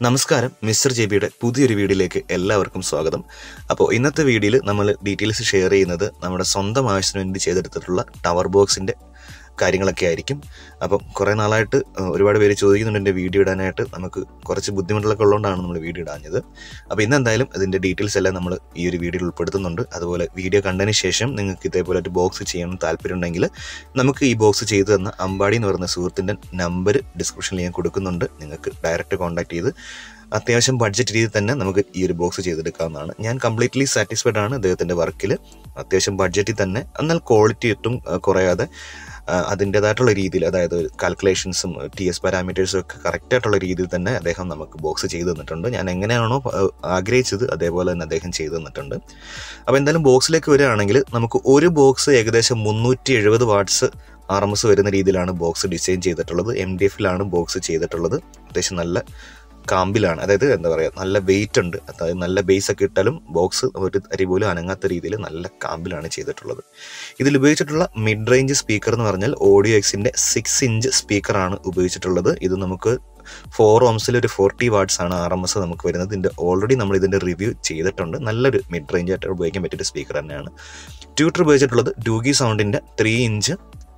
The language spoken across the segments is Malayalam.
നമസ്കാരം മിസ്റ്റർ ജെ ബിയുടെ പുതിയൊരു വീഡിയോയിലേക്ക് എല്ലാവർക്കും സ്വാഗതം അപ്പോൾ ഇന്നത്തെ വീഡിയോയിൽ നമ്മൾ ഡീറ്റെയിൽസ് ഷെയർ ചെയ്യുന്നത് നമ്മുടെ സ്വന്തം ആവശ്യത്തിന് വേണ്ടി ചെയ്തെടുത്തിട്ടുള്ള ടവർ ബോക്സിൻ്റെ കാര്യങ്ങളൊക്കെ ആയിരിക്കും അപ്പം കുറേ നാളായിട്ട് ഏഹ്, ഒരുപാട് പേര് ചോദിക്കുന്നുണ്ട് എൻ്റെ വീഡിയോ ഇടാനായിട്ട് നമുക്ക് കുറച്ച് ബുദ്ധിമുട്ടുകളൊക്കെ ഉള്ളതുകൊണ്ടാണ് നമ്മൾ വീഡിയോ ഇടാഞ്ഞത് അപ്പോൾ ഇന്ന് എന്തായാലും ഇതിൻ്റെ ഡീറ്റെയിൽസ് എല്ലാം നമ്മൾ ഈ ഒരു വീഡിയോയിൽ ഉൾപ്പെടുത്തുന്നുണ്ട് അതുപോലെ വീഡിയോ കണ്ടതിന് ശേഷം നിങ്ങൾക്ക് ഇതേപോലെ ഒരു ബോക്സ് ചെയ്യണം താല്പര്യം ഉണ്ടെങ്കിൽ നമുക്ക് ഈ ബോക്സ് ചെയ്തു തന്ന അമ്പാടി എന്ന് പറയുന്ന സുഹൃത്തിൻ്റെ നമ്പർ ഡിസ്ക്രിപ്ഷനിൽ ഞാൻ കൊടുക്കുന്നുണ്ട് നിങ്ങൾക്ക് ഡയറക്റ്റ് കോൺടാക്ട് ചെയ്ത് അത്യാവശ്യം ബഡ്ജറ്റ് രീതിയിൽ തന്നെ നമുക്ക് ഈ ഒരു ബോക്സ് ചെയ്തെടുക്കാവുന്നതാണ് ഞാൻ കംപ്ലീറ്റ്ലി സാറ്റിസ്ഫൈഡ് ആണ് അദ്ദേഹത്തിൻ്റെ വർക്കിൽ അത്യാവശ്യം ബഡ്ജറ്റിൽ തന്നെ എന്നാൽ ക്വാളിറ്റി ഒട്ടും ആ, കുറയാതെ ആ, അതിൻ്റെതായിട്ടുള്ള രീതിയിൽ അതായത് കാൽക്കുലേഷൻസും ടി എസ് പാരാമീറ്റേഴ്സും ഒക്കെ കറക്റ്റ് ആയിട്ടുള്ള രീതിയിൽ തന്നെ അദ്ദേഹം നമുക്ക് ബോക്സ് ചെയ്തു തന്നിട്ടുണ്ട് ഞാൻ എങ്ങനെയാണോ ആ, ആഗ്രഹിച്ചത് അതേപോലെ തന്നെ അദ്ദേഹം ചെയ്തു തന്നിട്ടുണ്ട് അപ്പോൾ എന്തായാലും ബോക്സിലേക്ക് വരികയാണെങ്കിൽ നമുക്ക് ഒരു ബോക്സ് ഏകദേശം മുന്നൂറ്റി എഴുപത് വാട്ട്സ് ആർ എം എസ് വരുന്ന രീതിയിലാണ് ബോക്സ് ഡിസൈൻ ചെയ്തിട്ടുള്ളത് എം ഡി എഫിലാണ് ബോക്സ് ചെയ്തിട്ടുള്ളത് അത്യാവശ്യം നല്ല കാമ്പിലാണ് അതായത് എന്താ പറയുക നല്ല വെയിറ്റ് ഉണ്ട് അതായത് നല്ല ബേസ് ഒക്കെ ഇട്ടാലും ബോക്സ് ഒരു അരി പോലും അനങ്ങാത്ത രീതിയിൽ നല്ല കാമ്പിലാണ് ചെയ്തിട്ടുള്ളത് ഇതിൽ ഉപയോഗിച്ചിട്ടുള്ള മിഡ് റേഞ്ച് സ്പീക്കർ എന്ന് പറഞ്ഞാൽ ഓഡിയോ എക്സിൻ്റെ സിക്സ് ഇഞ്ച് സ്പീക്കറാണ് ഉപയോഗിച്ചിട്ടുള്ളത് ഇത് നമുക്ക് ഫോർ ഓംസിൽ ഒരു ഫോർട്ടി വാട്ട്സ് ആണ് ആർ എം എസ് നമുക്ക് വരുന്നത് ഇതിൻ്റെ ഓൾറെഡി നമ്മൾ ഇതിൻ്റെ റിവ്യൂ ചെയ്തിട്ടുണ്ട് നല്ലൊരു മിഡ് റേഞ്ച് ആയിട്ട് ഉപയോഗിക്കാൻ പറ്റിയൊരു സ്പീക്കർ തന്നെയാണ് ട്യൂട്ടർ ഉപയോഗിച്ചിട്ടുള്ളത് ഡൂഗി സൗണ്ടിൻ്റെ three inch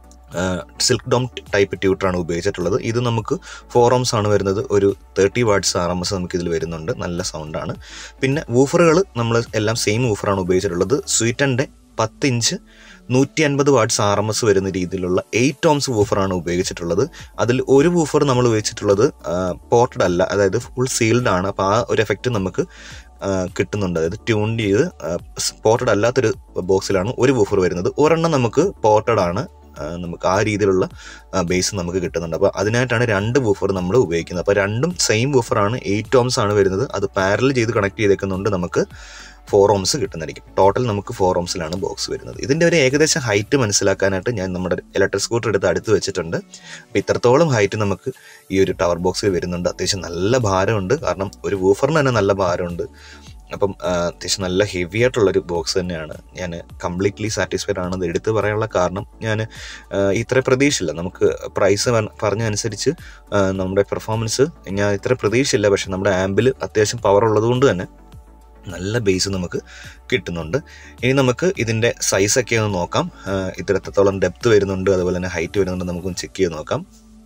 silk dome type ട്യൂട്ടറാണ് ഉപയോഗിച്ചിട്ടുള്ളത് ഇത് നമുക്ക് ഫോർ ഓംസ് ആണ് വരുന്നത് ഒരു thirty watts R M S നമുക്ക് ഇതിൽ വരുന്നുണ്ട് നല്ല സൗണ്ടാണ് പിന്നെ വൂഫറുകൾ നമ്മൾ എല്ലാം സെയിം വൂഫറാണ് ഉപയോഗിച്ചിട്ടുള്ളത് സ്വീറ്റൻ്റെ പത്ത് ഇഞ്ച് നൂറ്റി അൻപത് വാട്ട്സ് ആർ എം എസ് വരുന്ന രീതിയിലുള്ള എയ്റ്റ് ഓംസ് വൂഫറാണ് ഉപയോഗിച്ചിട്ടുള്ളത് അതിൽ ഒരു വൂഫർ നമ്മൾ ഉപയോഗിച്ചിട്ടുള്ളത് പോർട്ടഡ് അല്ല അതായത് ഫുൾ സീൽഡ് ആണ് അപ്പോൾ ആ ഒരു എഫക്റ്റ് നമുക്ക് ആ, കിട്ടുന്നുണ്ട് അതായത് ട്യൂൺ ചെയ്ത് പോർട്ടഡ് അല്ലാത്തൊരു ബോക്സിലാണ് ഒരു വൂഫർ വരുന്നത് ഒരെണ്ണം നമുക്ക് പോർട്ടഡ് ആണ് ആ, നമുക്ക് ആ രീതിയിലുള്ള ബേസ് നമുക്ക് കിട്ടുന്നുണ്ട് അപ്പോൾ അതിനായിട്ടാണ് രണ്ട് വൂഫർ നമ്മൾ ഉപയോഗിക്കുന്നത് അപ്പോൾ രണ്ടും സെയിം വൂഫറാണ് എയ്റ്റ് ഓംസ് ആണ് വരുന്നത് അത് പാരൽ ചെയ്ത് കണക്ട് ചെയ്തേക്കുന്നുണ്ട് നമുക്ക് ഫോർ ഓംസ് കിട്ടുന്നതായിരിക്കും ടോട്ടൽ നമുക്ക് ഫോർ ഓംസിലാണ് ബോക്സ് വരുന്നത് ഇതിൻ്റെ ഒരു ഏകദേശം ഹൈറ്റ് മനസ്സിലാക്കാനായിട്ട് ഞാൻ നമ്മുടെ ഇലക്ട്രിക് സ്കൂട്ടർ എടുത്ത് അടുത്ത് വെച്ചിട്ടുണ്ട് അപ്പോൾ ഇത്രത്തോളം ഹൈറ്റ് നമുക്ക് ഈ ഒരു ടവർ ബോക്സിൽ വരുന്നുണ്ട് അത്യാവശ്യം നല്ല ഭാരമുണ്ട് കാരണം ഒരു വൂഫറിന് തന്നെ നല്ല ഭാരമുണ്ട് അപ്പം ആ, അത്യാവശ്യം നല്ല ഹെവി ആയിട്ടുള്ളൊരു ബോക്സ് തന്നെയാണ് ഞാൻ കംപ്ലീറ്റ്ലി സാറ്റിസ്ഫൈഡ് ആണ് ഇത് എടുത്ത് പറയാനുള്ള കാരണം ഞാൻ ഇത്ര പ്രതീക്ഷയില്ല നമുക്ക് പ്രൈസ് പറഞ്ഞതനുസരിച്ച് ആ, നമ്മുടെ പെർഫോമൻസ് ഞാൻ ഇത്ര പ്രതീക്ഷയില്ല പക്ഷെ നമ്മുടെ ആമ്പിൽ അത്യാവശ്യം പവർ ഉള്ളതുകൊണ്ട് തന്നെ നല്ല ബേസ് നമുക്ക് കിട്ടുന്നുണ്ട് ഇനി നമുക്ക് ഇതിൻ്റെ സൈസൊക്കെ ഒന്ന് നോക്കാം ആ, ഇതിൽ എത്രത്തോളം ഡെപ്ത് വരുന്നുണ്ട് അതുപോലെ തന്നെ ഹൈറ്റ് വരുന്നുണ്ട് നമുക്കൊന്ന് ചെക്ക് ചെയ്ത് നോക്കാം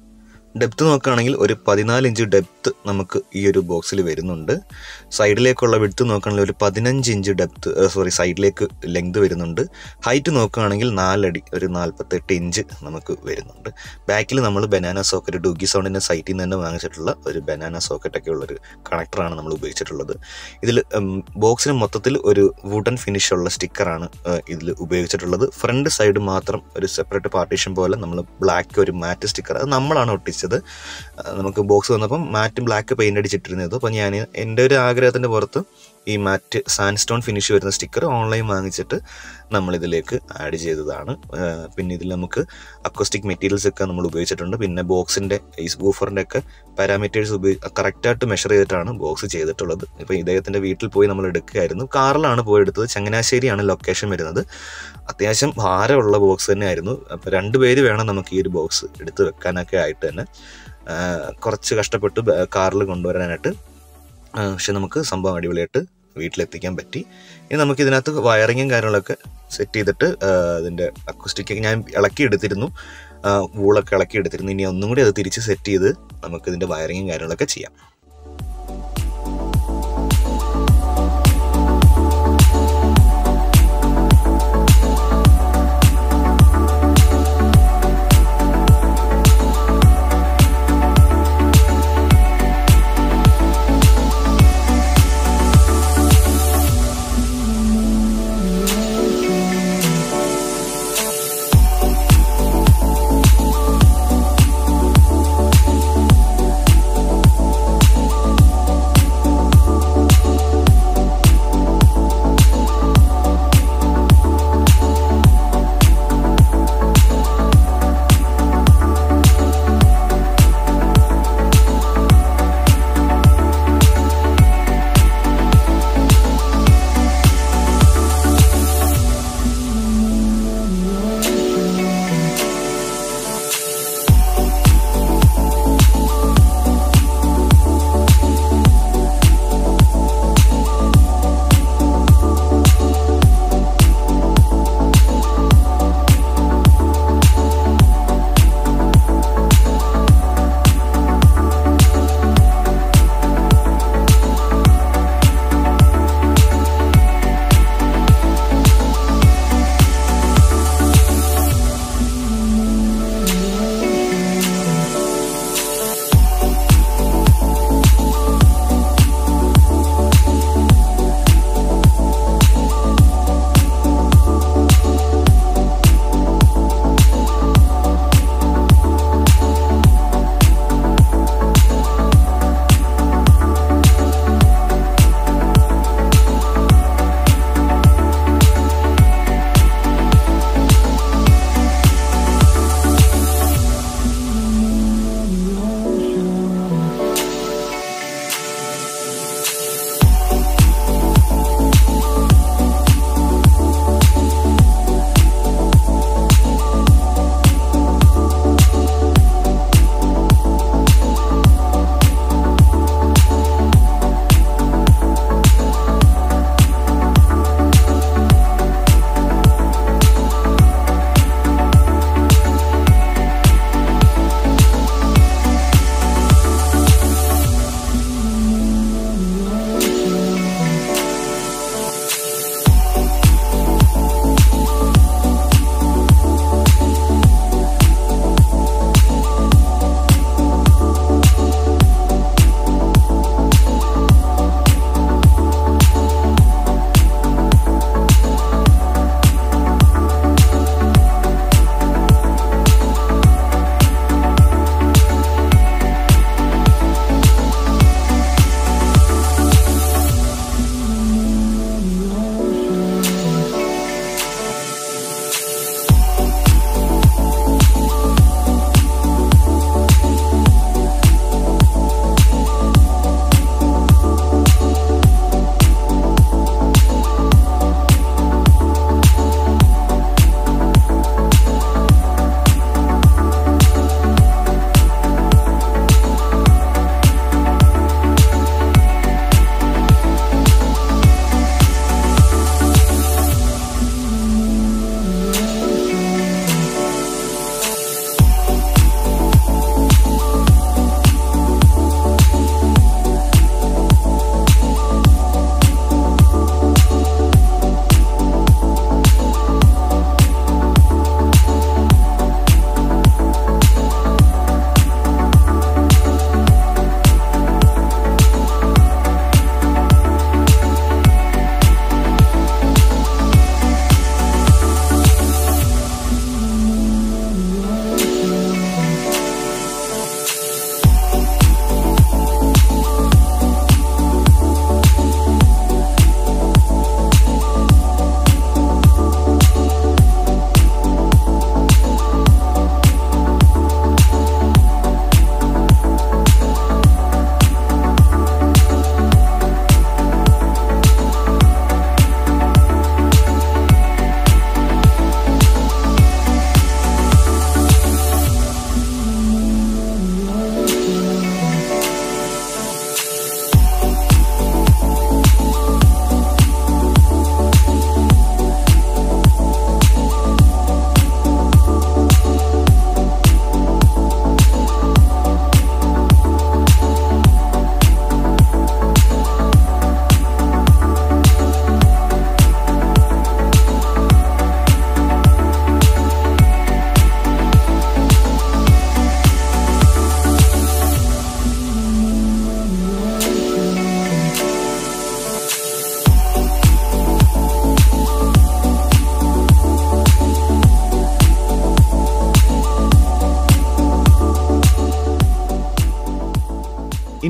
ഡെപ്ത് നോക്കുകയാണെങ്കിൽ ഒരു പതിനാല് ഇഞ്ച് ഡെപ്ത് നമുക്ക് ഈ ഒരു ബോക്സിൽ വരുന്നുണ്ട് സൈഡിലേക്കുള്ള വിഡ്ത്ത് നോക്കുകയാണെങ്കിൽ ഒരു പതിനഞ്ച് ഇഞ്ച് ഡെപ്ത് സോറി സൈഡിലേക്ക് ലെങ്ത് വരുന്നുണ്ട് ഹൈറ്റ് നോക്കുകയാണെങ്കിൽ നാലടി ഒരു നാൽപ്പത്തെട്ട് ഇഞ്ച് നമുക്ക് വരുന്നുണ്ട് ബാക്കിൽ നമ്മൾ ബനാന സോക്കറ്റ് ഡുഗി സൗണ്ടിൻ്റെ സൈറ്റിൽ നിന്ന് തന്നെ വാങ്ങിച്ചിട്ടുള്ള ഒരു ബനാന സോക്കറ്റൊക്കെ ഉള്ളൊരു കണക്ടറാണ് നമ്മൾ ഉപയോഗിച്ചിട്ടുള്ളത് ഇതിൽ ബോക്സിന് മൊത്തത്തിൽ ഒരു വുഡൻ ഫിനിഷ് ഉള്ള സ്റ്റിക്കറാണ് ഇതിൽ ഉപയോഗിച്ചിട്ടുള്ളത് ഫ്രണ്ട് സൈഡ് മാത്രം ഒരു സെപ്പറേറ്റ് പാർട്ടീഷൻ പോലെ നമ്മൾ ബ്ലാക്ക് ഒരു മാറ്റ് സ്റ്റിക്കർ അത് നമ്മളാണ് ഒട്ടിച്ചത് ആ, നമുക്ക് ബോക്സ് വന്നപ്പം മാറ്റ് ബ്ലാക്ക് പെയിൻ്റ് അടിച്ചിട്ടിരുന്നത് അപ്പോൾ ഞാൻ എൻ്റെ ഒരു ആഗ്രഹത്തിൻ്റെ പുറത്ത് ഈ മാറ്റ് സാൻഡ്സ്റ്റോൺ ഫിനിഷ് വരുന്ന സ്റ്റിക്കർ ഓൺലൈൻ വാങ്ങിച്ചിട്ട് നമ്മളിതിലേക്ക് ആഡ് ചെയ്തതാണ് ആ, പിന്നെ ഇതിൽ നമുക്ക് അക്കോസ്റ്റിക് മെറ്റീരിയൽസ് ഒക്കെ നമ്മൾ ഉപയോഗിച്ചിട്ടുണ്ട് പിന്നെ ബോക്സിൻ്റെ ഈ വൂഫറിൻ്റെ ഒക്കെ പാരാമീറ്റേഴ്സ് ഉപയോഗി കറക്റ്റായിട്ട് മെഷർ ചെയ്തിട്ടാണ് ബോക്സ് ചെയ്തിട്ടുള്ളത് ഇപ്പോൾ ഇദ്ദേഹത്തിൻ്റെ വീട്ടിൽ പോയി നമ്മൾ എടുക്കുകയായിരുന്നു കാറിലാണ് പോയി എടുത്തത് ചങ്ങനാശ്ശേരിയാണ് ലൊക്കേഷൻ വരുന്നത് അത്യാവശ്യം ഭാരമുള്ള ബോക്സ് തന്നെയായിരുന്നു അപ്പോൾ രണ്ട് പേര് വേണം നമുക്ക് ഈ ഒരു ബോക്സ് എടുത്ത് വെക്കാനൊക്കെ ആയിട്ട് തന്നെ ആ, കുറച്ച് കഷ്ടപ്പെട്ട് കാറിൽ കൊണ്ടുവരാനായിട്ട് ആ, പക്ഷെ നമുക്ക് സംഭവം അടിപൊളിയായിട്ട് വീട്ടിലെത്തിക്കാൻ പറ്റി ഇനി നമുക്ക് ഇതിനകത്ത് വയറിങ്ങും കാര്യങ്ങളൊക്കെ സെറ്റ് ചെയ്തിട്ട് ആ, അതിൻ്റെ അക്വസ്റ്റിക്കൊക്കെ ഞാൻ ഇളക്കി എടുത്തിരുന്നു ആ, വൂളൊക്കെ ഇളക്കി എടുത്തിരുന്നു ഇനി ഒന്നും കൂടി അത് തിരിച്ച് സെറ്റ് ചെയ്ത് നമുക്ക് ഇതിൻ്റെ വയറിങ്ങും കാര്യങ്ങളൊക്കെ ചെയ്യാം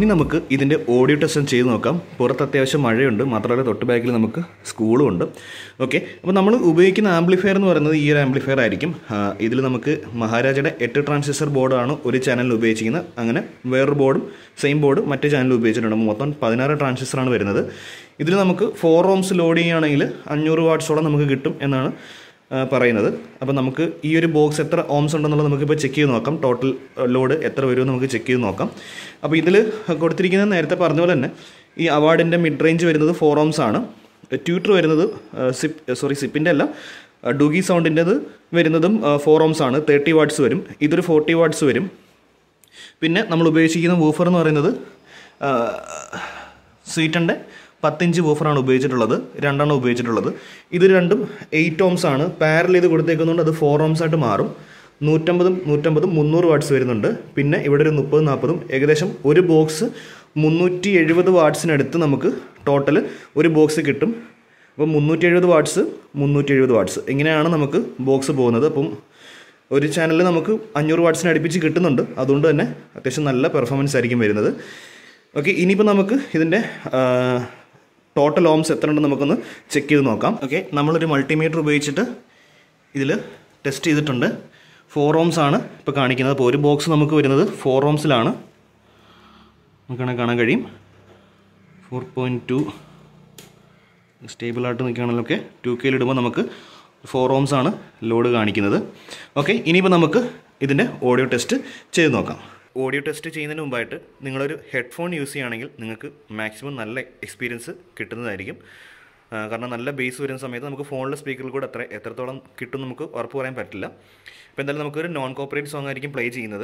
നമുക്ക് ഇതിൻ്റെ ഓഡിയോ ടെസ്റ്റ് ചെയ്ത് നോക്കാം പുറത്ത് അത്യാവശ്യം മഴയുണ്ട് മാത്രമല്ല തൊട്ട് ബാക്കിൽ നമുക്ക് സ്കൂളും ഉണ്ട് ഓക്കെ അപ്പോൾ നമ്മൾ ഉപയോഗിക്കുന്ന ആംപ്ലിഫയർ എന്ന് പറയുന്നത് ഈ ഒരു ആംപ്ലിഫയർ ആയിരിക്കും ഇതിൽ നമുക്ക് മഹാരാജയുടെ എട്ട് ട്രാൻസിസ്റ്റർ ബോർഡാണ് ഒരു ചാനലിൽ ഉപയോഗിച്ചിരിക്കുന്നത് അങ്ങനെ വേറൊരു ബോർഡും സെയിം ബോർഡ് മറ്റേ ചാനലിൽ ഉപയോഗിച്ചിട്ടുണ്ട് മൊത്തം പതിനാറ് ട്രാൻസിസ്റ്ററാണ് വരുന്നത് ഇതിൽ നമുക്ക് ഫോർ ഓംസ് ലോഡ് ചെയ്യുകയാണെങ്കിൽ അഞ്ഞൂറ് വാട്ട്സോളം നമുക്ക് കിട്ടും എന്നാണ് ആ, പറയുന്നത് അപ്പോൾ നമുക്ക് ഈ ഒരു ബോക്സ് എത്ര ഓംസ് ഉണ്ടെന്നുള്ളത് നമുക്കിപ്പോൾ ചെക്ക് ചെയ്ത് നോക്കാം ടോട്ടൽ ലോഡ് എത്ര വരുമെന്ന് നമുക്ക് ചെക്ക് ചെയ്ത് നോക്കാം അപ്പോൾ ഇതിൽ കൊടുത്തിരിക്കുന്നത് നേരത്തെ പറഞ്ഞ പോലെ തന്നെ ഈ അവാർഡിൻ്റെ മിഡ് റേഞ്ച് വരുന്നത് ഫോർ ഓംസ് ആണ് ട്യൂട്ടർ വരുന്നത് സിപ്പ് സോറി സിപ്പിൻ്റെ അല്ല ഡുഗി സൗണ്ടിൻ്റെത് വരുന്നതും ഫോർ ഓംസ് ആണ് തേർട്ടി വാട്ട്സ് വരും ഇതൊരു ഫോർട്ടി വാട്ട്സ് വരും പിന്നെ നമ്മൾ ഉപയോഗിച്ചിരിക്കുന്ന വൂഫർ എന്ന് പറയുന്നത് സ്വീറ്റൻ്റെ പത്തിഞ്ച് വൂഫറാണ് ഉപയോഗിച്ചിട്ടുള്ളത് രണ്ടെണ്ണം ഉപയോഗിച്ചിട്ടുള്ളത് ഇത് രണ്ടും എയ്റ്റ് ഓംസ് ആണ് പാരൽ ചെയ്ത് കൊടുത്തേക്കുന്നതുകൊണ്ട് അത് ഫോർ ഓംസ് ആയിട്ട് മാറും നൂറ്റമ്പതും നൂറ്റമ്പതും മുന്നൂറ് വാട്ട്സ് വരുന്നുണ്ട് പിന്നെ ഇവിടെ ഒരു മുപ്പതും നാൽപ്പതും ഏകദേശം ഒരു ബോക്സ് മുന്നൂറ്റി എഴുപത് വാട്ട്സിനടുത്ത് നമുക്ക് ടോട്ടൽ ഒരു ബോക്സ് കിട്ടും അപ്പോൾ മുന്നൂറ്റി എഴുപത് വാട്ട്സ് മുന്നൂറ്റി എഴുപത് വാട്ട്സ് ഇങ്ങനെയാണ് നമുക്ക് ബോക്സ് പോകുന്നത് അപ്പം ഒരു ചാനലിൽ നമുക്ക് അഞ്ഞൂറ് വാട്ട്സിന് അടുപ്പിച്ച് കിട്ടുന്നുണ്ട് അതുകൊണ്ട് തന്നെ അത്യാവശ്യം നല്ല പെർഫോമൻസ് ആയിരിക്കും വരുന്നത് ഓക്കെ ഇനിയിപ്പോൾ നമുക്ക് ഇതിൻ്റെ ടോട്ടൽ ഓംസ് എത്ര ഉണ്ടെന്ന് നമുക്കൊന്ന് ചെക്ക് ചെയ്ത് നോക്കാം ഓക്കെ നമ്മളൊരു മൾട്ടിമീറ്റർ ഉപയോഗിച്ചിട്ട് ഇതിൽ ടെസ്റ്റ് ചെയ്തിട്ടുണ്ട് ഫോർ ഓംസ് ആണ് ഇപ്പോൾ കാണിക്കുന്നത് അപ്പോൾ ഒരു ബോക്സ് നമുക്ക് വരുന്നത് ഫോർ ഓംസിലാണ് നമുക്കാണെങ്കിൽ കാണാൻ കഴിയും ഫോർ പോയിൻറ്റ് ടു സ്റ്റേബിളായിട്ട് നിൽക്കുകയാണല്ലോ ഒക്കെ ടു കെയിൽ ഇടുമ്പോൾ നമുക്ക് ഫോർ ഓംസ് ആണ് ലോഡ് കാണിക്കുന്നത് ഓക്കെ ഇനിയിപ്പോൾ നമുക്ക് ഇതിൻ്റെ ഓഡിയോ ടെസ്റ്റ് ചെയ്ത് നോക്കാം ഓഡിയോ ടെസ്റ്റ് ചെയ്യുന്നതിന് മുമ്പായിട്ട് നിങ്ങളൊരു ഹെഡ്ഫോൺ യൂസ് ചെയ്യുകയാണെങ്കിൽ നിങ്ങൾക്ക് മാക്സിമം നല്ല എക്സ്പീരിയൻസ് കിട്ടുന്നതായിരിക്കും ആ, കാരണം നല്ല ബേസ് വരുന്ന സമയത്ത് നമുക്ക് ഫോണിലെ സ്പീക്കറിൽ കൂടെ എത്ര എത്രത്തോളം കിട്ടും നമുക്ക് ഉറപ്പ് പറയാൻ പറ്റില്ല അപ്പോൾ എന്തായാലും നമുക്കൊരു നോൺ കോപ്പറേറ്റ് സോങ് ആയിരിക്കും പ്ലേ ചെയ്യുന്നത്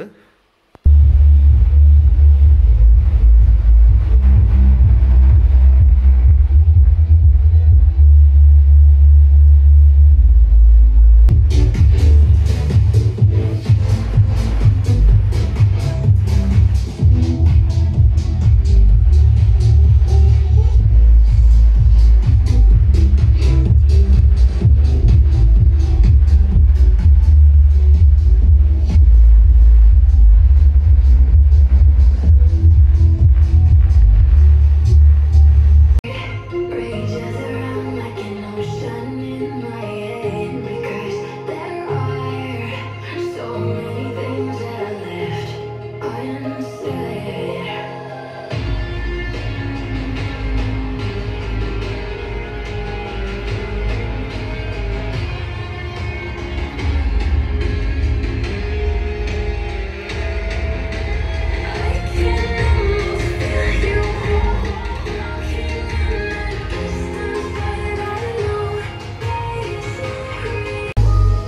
Rages around like an ocean in my head because there are so many things that I left unsaid. I can almost feel you walking in the distance, but I know that it's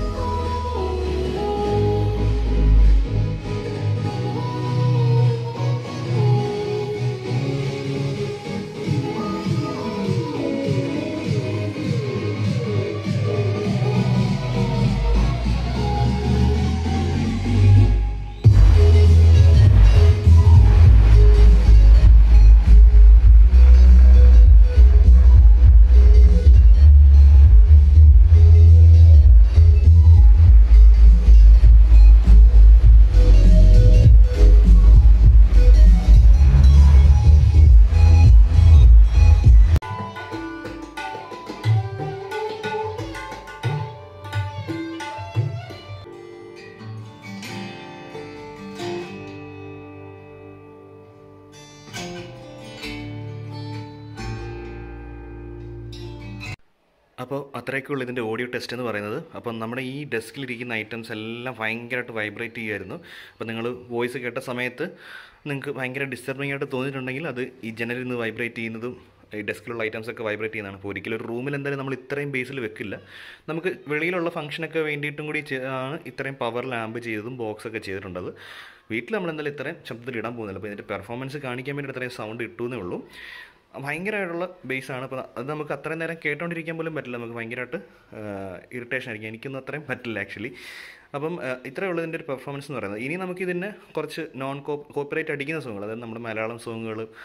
അപ്പോൾ അത്രയൊക്കെയുള്ളൂ ഇതിൻ്റെ ഓഡിയോ ടെസ്റ്റ് എന്ന് പറയുന്നത് അപ്പം നമ്മുടെ ഈ ഡെസ്കിലിരിക്കുന്ന ഐറ്റംസ് എല്ലാം ഭയങ്കരമായിട്ട് വൈബ്രേറ്റ് ചെയ്യുമായിരുന്നു അപ്പോൾ നിങ്ങൾ വോയിസ് കേട്ട സമയത്ത് നിങ്ങൾക്ക് ഭയങ്കര ഡിസ്റ്റർബിംഗ് ആയിട്ട് തോന്നിയിട്ടുണ്ടെങ്കിൽ അത് ഈ ജനലിൽ നിന്ന് വൈബ്രേറ്റ് ചെയ്യുന്നതും ഈ ഡെസ്കിലുള്ള ഐറ്റംസ് ഒക്കെ വൈബ്രേറ്റ് ചെയ്യുന്നതാണ് അപ്പോൾ ഒരിക്കലും ഒരു റൂമിൽ എന്തായാലും നമ്മൾ ഇത്രയും ബേസിൽ വെക്കില്ല നമുക്ക് വെളിയിലുള്ള ഫംഗ്ഷനൊക്കെ വേണ്ടിയിട്ടും കൂടി ചെ- ആണ് ഇത്രയും പവർ ലാമ്പ് ചെയ്തതും ബോക്സ് ഒക്കെ ചെയ്തിട്ടുണ്ടത് വീട്ടിൽ നമ്മൾ എന്തായാലും ഇത്രയും ശബ്ദത്തിൽ ഇടാൻ പോകുന്നില്ല അപ്പോൾ ഇതിൻ്റെ പെർഫോമൻസ് കാണിക്കാൻ വേണ്ടി ഇത്രയും സൗണ്ട് ഇട്ടുവെന്നേ ഉള്ളൂ ഭയങ്കരമായിട്ടുള്ള ബേസാണ് അപ്പോൾ അത് നമുക്ക് അത്രയും നേരം കേട്ടോണ്ടിരിക്കാൻ പോലും പറ്റില്ല നമുക്ക് ഭയങ്കരമായിട്ട് ഇറിറ്റേഷൻ ആയിരിക്കും എനിക്കൊന്നും അത്രയും പറ്റില്ല ആക്ച്വലി അപ്പം ആ, ഇത്രയേ ഉള്ളൂ ഇതിൻ്റെ ഒരു പെർഫോമൻസ് എന്ന് പറയുന്നത് ഇനി നമുക്ക് ഇതിന് കുറച്ച് നോൺ കോ കോപ്പറേറ്റ് അടിക്കുന്ന സോങ്ങുകൾ അതായത് നമ്മുടെ മലയാളം സോങ്ങുകൾ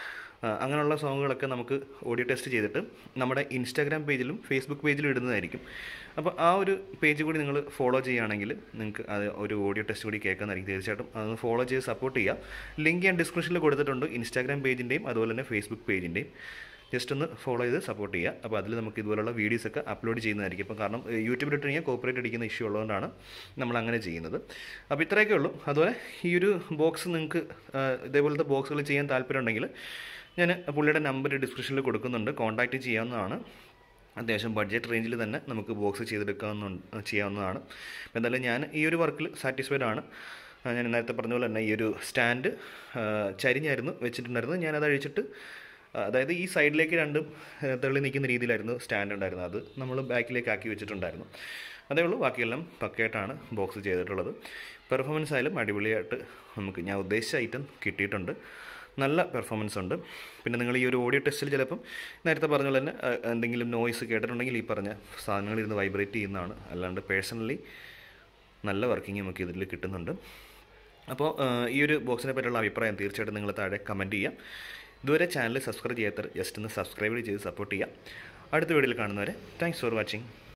ആ, അങ്ങനെയുള്ള സോങ്ങുകളൊക്കെ നമുക്ക് ഓഡിയോ ടെസ്റ്റ് ചെയ്തിട്ട് നമ്മുടെ ഇൻസ്റ്റാഗ്രാം പേജിലും ഫേസ്ബുക്ക് പേജിലും ഇടുന്നതായിരിക്കും അപ്പോൾ ആ ഒരു പേജ് കൂടി നിങ്ങൾ ഫോളോ ചെയ്യുകയാണെങ്കിൽ നിങ്ങൾക്ക് അത് ഒരു ഓഡിയോ ടെസ്റ്റ് കൂടി കേൾക്കാനായിരിക്കും തീർച്ചയായിട്ടും അതൊന്ന് ഫോളോ ചെയ്ത് സപ്പോർട്ട് ചെയ്യുക ലിങ്ക് ഞാൻ ഡിസ്ക്രിപ്ഷനിൽ കൊടുത്തിട്ടുണ്ട് ഇൻസ്റ്റാഗ്രാം പേജിൻ്റെയും അതുപോലെ തന്നെ ഫേസ്ബുക്ക് പേജിൻ്റെയും ജസ്റ്റ് ഒന്ന് ഫോളോ ചെയ്ത് സപ്പോർട്ട് ചെയ്യുക അപ്പോൾ അതിൽ നമുക്ക് ഇതുപോലുള്ള വീഡിയോസ് ഒക്കെ അപ്ലോഡ് ചെയ്യുന്നതായിരിക്കും ഇപ്പോൾ കാരണം ഏഹ്, യൂട്യൂബിൽ ഇട്ട് കഴിഞ്ഞാൽ കോപ്പറേറ്റ് അടിക്കുന്ന ഇഷ്യൂ ഉള്ളതുകൊണ്ടാണ് നമ്മൾ അങ്ങനെ ചെയ്യുന്നത് അപ്പോൾ ഇത്രയൊക്കെ ഉള്ളൂ അതുപോലെ ഈ ഒരു ബോക്സ് നിങ്ങൾക്ക് ആഹ്, ഇതേപോലത്തെ ബോക്സുകൾ ചെയ്യാൻ താല്പര്യമുണ്ടെങ്കിൽ ഞാൻ പുള്ളിയുടെ നമ്പർ ഡിസ്ക്രിപ്ഷനിൽ കൊടുക്കുന്നുണ്ട് കോൺടാക്റ്റ് ചെയ്യാവുന്നതാണ് അത്യാവശ്യം ബഡ്ജറ്റ് റേഞ്ചിൽ തന്നെ നമുക്ക് ബോക്സ് ചെയ്തെടുക്കാവുന്ന ചെയ്യാവുന്നതാണ് അപ്പോൾ എന്തായാലും ഞാൻ ഈ ഒരു വർക്കിൽ സാറ്റിസ്ഫൈഡ് ആണ് ആ, ഞാൻ നേരത്തെ പറഞ്ഞ പോലെ തന്നെ ഈ ഒരു സ്റ്റാൻഡ് ആ, ചരിഞ്ഞായിരുന്നു വെച്ചിട്ടുണ്ടായിരുന്നത് ഞാനത് അഴിച്ചിട്ട് ആ, അതായത് ഈ സൈഡിലേക്ക് രണ്ടും ആ, തള്ളി നിൽക്കുന്ന രീതിയിലായിരുന്നു സ്റ്റാൻഡ് ഉണ്ടായിരുന്നത് അത് നമ്മൾ ബാക്കിലേക്ക് ആക്കി വെച്ചിട്ടുണ്ടായിരുന്നു അതേ ഉള്ളൂ ബാക്കിയെല്ലാം പക്കയായിട്ടാണ് ബോക്സ് ചെയ്തിട്ടുള്ളത് പെർഫോമൻസ് ആയാലും അടിപൊളിയായിട്ട് നമുക്ക് ഞാൻ ഉദ്ദേശിച്ച ഐറ്റം കിട്ടിയിട്ടുണ്ട് നല്ല പെർഫോമൻസ് ഉണ്ട് പിന്നെ നിങ്ങൾ ഈ ഒരു ഓഡിയോ ടെസ്റ്റിൽ ചിലപ്പം നേരത്തെ പറഞ്ഞ പോലെ തന്നെ ആ, എന്തെങ്കിലും നോയ്സ് കേട്ടിട്ടുണ്ടെങ്കിൽ ഈ പറഞ്ഞ സാധനങ്ങൾ ഇരുന്ന് വൈബ്രേറ്റ് ചെയ്യുന്നതാണ് അല്ലാണ്ട് പേഴ്സണലി നല്ല വർക്കിംഗ് നമുക്ക് ഇതിൽ കിട്ടുന്നുണ്ട് അപ്പോൾ ആ, ഈ ഒരു ബോക്സിനെ പറ്റിയുള്ള അഭിപ്രായം തീർച്ചയായിട്ടും നിങ്ങൾ താഴെ കമൻറ്റ് ചെയ്യാം ഇതുവരെ ചാനൽ സബ്സ്ക്രൈബ് ചെയ്യാത്തവർ ജസ്റ്റ് ഒന്ന് സബ്സ്ക്രൈബ് ചെയ്ത് സപ്പോർട്ട് ചെയ്യാം അടുത്ത വീഡിയോയിൽ കാണുന്നവരെ താങ്ക്സ് ഫോർ വാച്ചിങ്